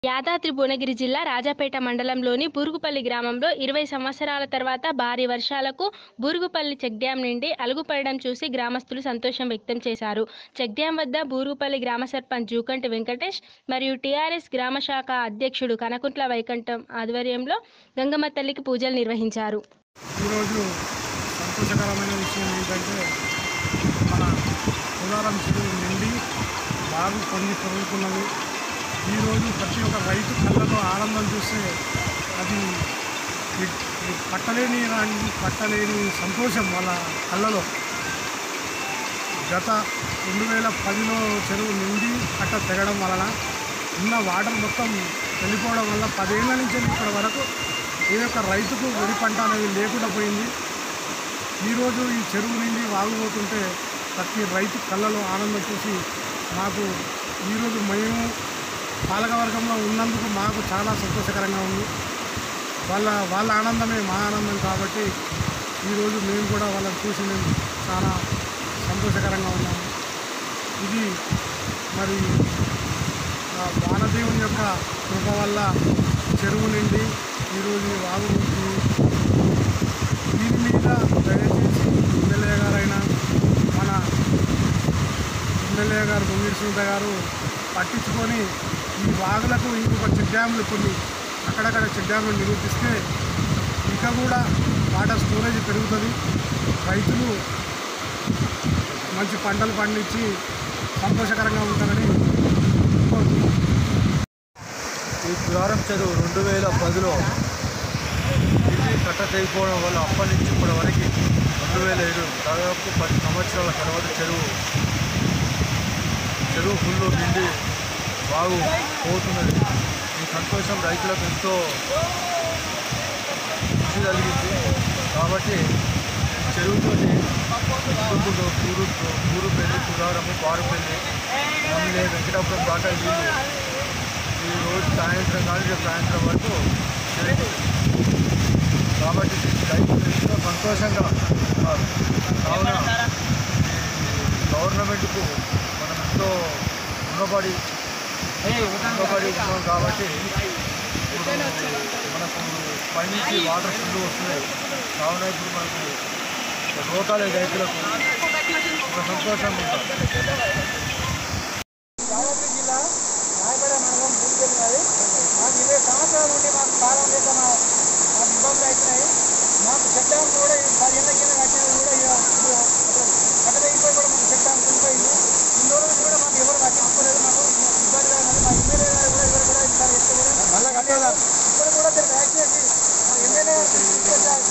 యాదాద్రి భువనగిరి జిల్లా రాజాపేట మండలంలోని బూరుగుపల్లి గ్రామంలో ఇరవై సంవత్సరాల తర్వాత భారీ వర్షాలకు బూరుగుపల్లి చెక్ డ్యాం నిండి అలుగుపడడం చూసి గ్రామస్తులు సంతోషం వ్యక్తం చేశారు చెక్ డ్యాం వద్ద బూరుగుపల్లి గ్రామ సర్పంచ్ జూకంటి వెంకటేష్ మరియు టీఆర్ఎస్ గ్రామ శాఖ అధ్యక్షుడు కనకుంట్ల వైకంఠం ఆధ్వర్యంలో గంగమ్మ తల్లికి పూజలు నిర్వహించారు ఈరోజు సంతోషకరమైన విషయం ఏంటంటే మన పోలారం చెరువు నిండి బాగు పొంగి పొరుగుతున్నది ఈరోజు ప్రతి ఒక్క రైతు కళ్ళలో ఆనందం చూస్తే అది ఇ- ఇ- పట్టలేని రాని పట్టలేని సంతోషం వాళ్ళ కళ్ళలో గత రెండు వేల పదిలో చెరువు నిండి కట్ట తెగడం వలన ఉన్న వాటర్ మొత్తం వెళ్ళిపోవడం వల్ల పదేళ్ల నుంచి ఇప్పటి వరకు ఏ ఒక్క రైతుకు వరి పంట అనేది లేకుండా పోయింది ఈరోజు ఈ చెరువు నుండి వాగుపోతుంటే ప్రతి రైతు కళ్ళలో ఆనందం చూసి మాకు ఈరోజు మేము పాలకవర్గంలో ఉన్నందుకు మాకు చాలా సంతోషకరంగా ఉంది వాళ్ళ వాళ్ళ ఆనందమే మా ఆనందం కాబట్టి ఈరోజు మేము కూడా వాళ్ళని చూసి మేము చాలా సంతోషకరంగా ఉన్నాము ఇది మరి ఆ వానదేవుని యొక్క కృప వల్ల చెరువు నుండి ఈరోజు ఈ వాగు ఉంది. దీని మీద దయచేసి ఎమ్మెల్యే గారైనా మన ఎమ్మెల్యే గారు ముంగిరి సునీత గారు పట్టించుకొని ఈ వాగులకు ఇంకొక చెక్ డ్యాములు కొన్ని అక్కడక్కడ చెక్ డ్యాములు నిరూపిస్తే ఇంకా కూడా వాటర్ స్టోరేజ్ పెరుగుతుంది రైతులు మంచి పంటలు పండించి సంతోషకరంగా ఉంటారని కోరుతున్నాను ఈ ద్వారం చెరువు రెండు వేల పదిలో ఇది కట్ట తెగిపోవడం వల్ల అప్పటి నుంచి ఇప్పటి వరకు రెండు వేల ఏడు దాదాపు పది సంవత్సరాల తర్వాత చెరువు చెరువు ఫుల్లు నిండి బాగు పోతున్నది ఈ సంతోషం రైతులకు ఎంతో ఖుషి కలిగింది కాబట్టి ఈ చెరువుతోటి కుటుంబంలో పూరు పూరు పెళ్లి కుడారము పారుపల్లి నమ్మిలే వెంకటాపురం దాకా నీళ్ళు ఈ రోజు సాయంత్రం కానీ రేపు సాయంత్రం వరకు చేరుతుంది. కాబట్టి రైతులు ఎంతో సంతోషంగా ఉన్నారు కావున ఈ గవర్నమెంట్కు మనం ఎంతో రుణపడి రుణపడి ఉన్నాం కాబట్టి ఇప్పుడు మనకు పైనుంచి వాటర్ ఫుల్ వస్తున్నాయి కావున ఇప్పుడు మనకు లోకాల రైతులకు ఒక సంతోషంగా ఉంటారు యాదాద్రి జిల్లా రాయపేట మండలం పూర్తికెళ్ళినది మాకు ఇరవై సంవత్సరాల నుండి మాకు కాలం లేక మా మాకు ఇబ్బందులు అవుతున్నాయి మాకు చెట్టాం కూడా ఈ పదిహేళ్ళ కింద కట్టినది కూడా ఇక ఇప్పుడు కట్టలు అయిపోయి కూడా మాకు చెట్టాం కూలిపోయింది ఇన్ని రోజులు కూడా మాకు ఎవరు పట్టించుకోలేదు మాకు ఇబ్బందిగా ఉన్నది మా ఎమ్మెల్యే గారు కూడా ఎవరు కూడా ఈసారి ఎత్తు కూడా మళ్ళీ కట్టేదా ఇప్పుడు కూడా దీన్ని దయచేసి మా ఎమ్మెల్యే గారు